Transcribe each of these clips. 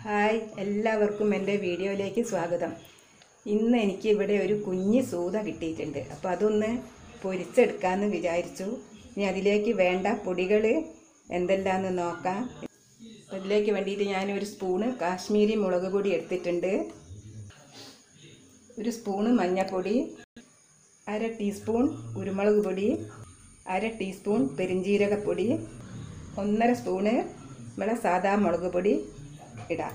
hi എല്ലാവർക്കും എൻ്റെ വീഡിയോയിലേക്ക് സ്വാഗതം ഇന്ന് എനിക്ക് ഇവിടെ ഒരു കുഞ്ഞ് സൂത കിട്ടിയിട്ടുണ്ട് അപ്പോൾ അതൊന്ന് പൊരിച്ചെടുക്കാമെന്ന് വിചാരിച്ചു ഇനി അതിലേക്ക് വേണ്ട പൊടികൾ എന്തെല്ലാമെന്ന് നോക്കാം അതിലേക്ക് വേണ്ടിയിട്ട് ഞാനൊരു സ്പൂണ് കാശ്മീരി മുളക് പൊടി എടുത്തിട്ടുണ്ട് ഒരു സ്പൂണ് മഞ്ഞൾപ്പൊടി അര ടീസ്പൂൺ കുരുമുളക് പൊടി അര ടീസ്പൂൺ പെരിഞ്ജീരകപ്പൊടി ഒന്നര സ്പൂണ് നമ്മളെ സാദാ മുളക് പൊടി ഇടാം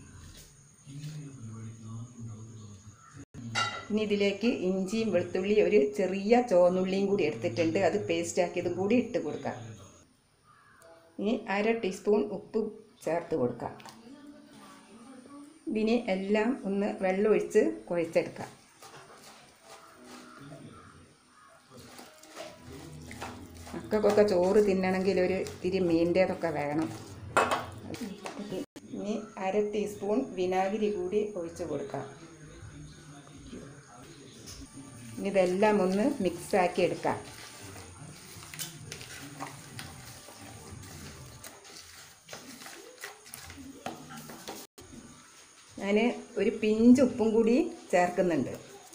ഇനി ഇതിലേക്ക് ഇഞ്ചിയും വെളുത്തുള്ളി ഒരു ചെറിയ ചുവന്നുള്ളിയും കൂടി എടുത്തിട്ടുണ്ട് അത് പേസ്റ്റ് ആക്കിയതും കൂടി ഇട്ട് കൊടുക്കാം ഇനി അര ടീസ്പൂൺ ഉപ്പ് ചേർത്ത് കൊടുക്കാം ഇതിന് എല്ലാം ഒന്ന് വെള്ളം ഒഴിച്ച് കുഴച്ചെടുക്കാം മക്കൾക്കൊക്കെ ചോറ് തിന്നണമെങ്കിൽ ഒരു ഇത്തിരി മീൻ്റേതൊക്കെ വേണം ഇനി അര ടീസ്പൂൺ വിനാഗിരി കൂടി ഒഴിച്ച് കൊടുക്കാം ഇനി ഇതെല്ലാം ഒന്ന് മിക്സാക്കി എടുക്കാം ഞാൻ ഒരു പിഞ്ച് ഉപ്പും കൂടി ചേർക്കുന്നുണ്ട്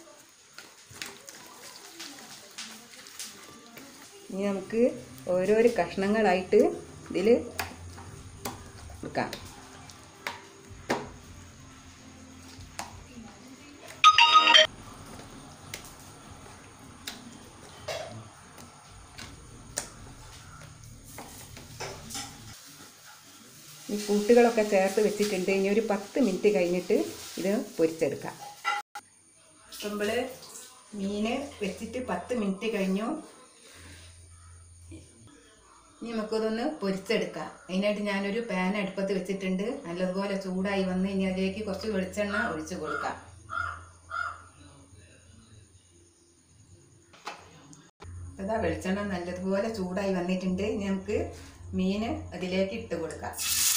ഇനി നമുക്ക് ഓരോരോ കഷ്ണങ്ങളായിട്ട് ഇതിൽ കൊടുക്കാം ഈ കൂട്ടുകളൊക്കെ ചേർത്ത് വെച്ചിട്ടുണ്ട് ഇനി ഒരു പത്ത് മിനിറ്റ് കഴിഞ്ഞിട്ട് ഇത് പൊരിച്ചെടുക്കാം നമ്മൾ മീൻ വെച്ചിട്ട് പത്ത് മിനിറ്റ് കഴിഞ്ഞു ഇനി നമുക്കതൊന്ന് പൊരിച്ചെടുക്കാം അതിനായിട്ട് ഞാനൊരു പാൻ അടുപ്പത്ത് വെച്ചിട്ടുണ്ട് നല്ലതുപോലെ ചൂടായി വന്ന് ഇനി അതിലേക്ക് കുറച്ച് വെളിച്ചെണ്ണ ഒഴിച്ച് കൊടുക്കാം അതാ വെളിച്ചെണ്ണ നല്ലതുപോലെ ചൂടായി വന്നിട്ടുണ്ട് ഇനി നമുക്ക് മീൻ അതിലേക്ക് ഇട്ട് കൊടുക്കാം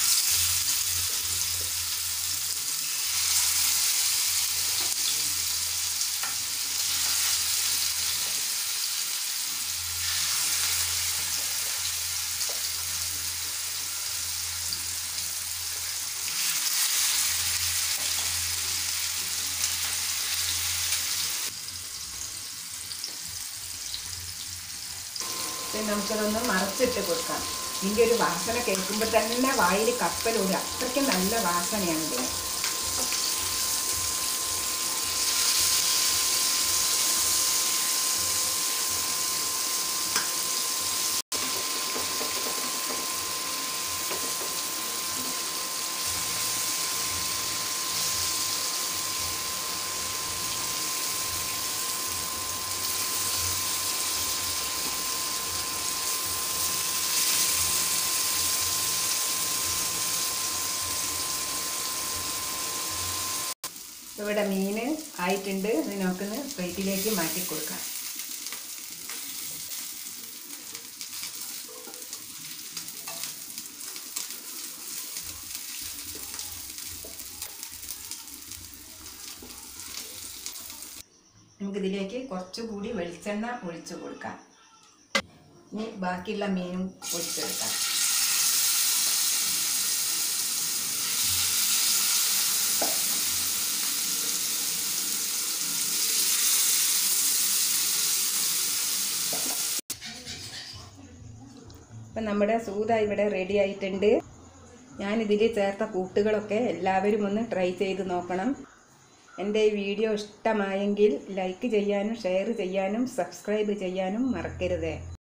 പിന്നെ നമുക്കതൊന്ന് മറച്ചിട്ട് കൊടുക്കാം ഇതിൻ്റെ ഒരു വാസന കേൾക്കുമ്പോൾ തന്നെ വായിൽ കപ്പലൂര് അത്രയ്ക്ക് നല്ല വാസനയാണ് ഇതിന് ഇവിടെ മീൻ ആയിട്ടുണ്ട് ഇത് നമുക്കൊന്ന് പ്ലേറ്റിലേക്ക് മാറ്റി കൊടുക്കാം നമുക്കിതിലേക്ക് കുറച്ചുകൂടി വെളിച്ചെണ്ണ ഒഴിച്ചു കൊടുക്കാം ഇനി ബാക്കിയുള്ള മീനും ഒഴിച്ചെടുക്കാം അപ്പം നമ്മുടെ സൂത ഇവിടെ റെഡി ആയിട്ടുണ്ട് ഞാനിതിൽ ചേർത്ത കൂട്ടുകളൊക്കെ എല്ലാവരും ഒന്ന് ട്രൈ ചെയ്ത് നോക്കണം എൻ്റെ ഈ വീഡിയോ ഇഷ്ടമായെങ്കിൽ ലൈക്ക് ചെയ്യാനും ഷെയർ ചെയ്യാനും സബ്സ്ക്രൈബ് ചെയ്യാനും മറക്കരുതേ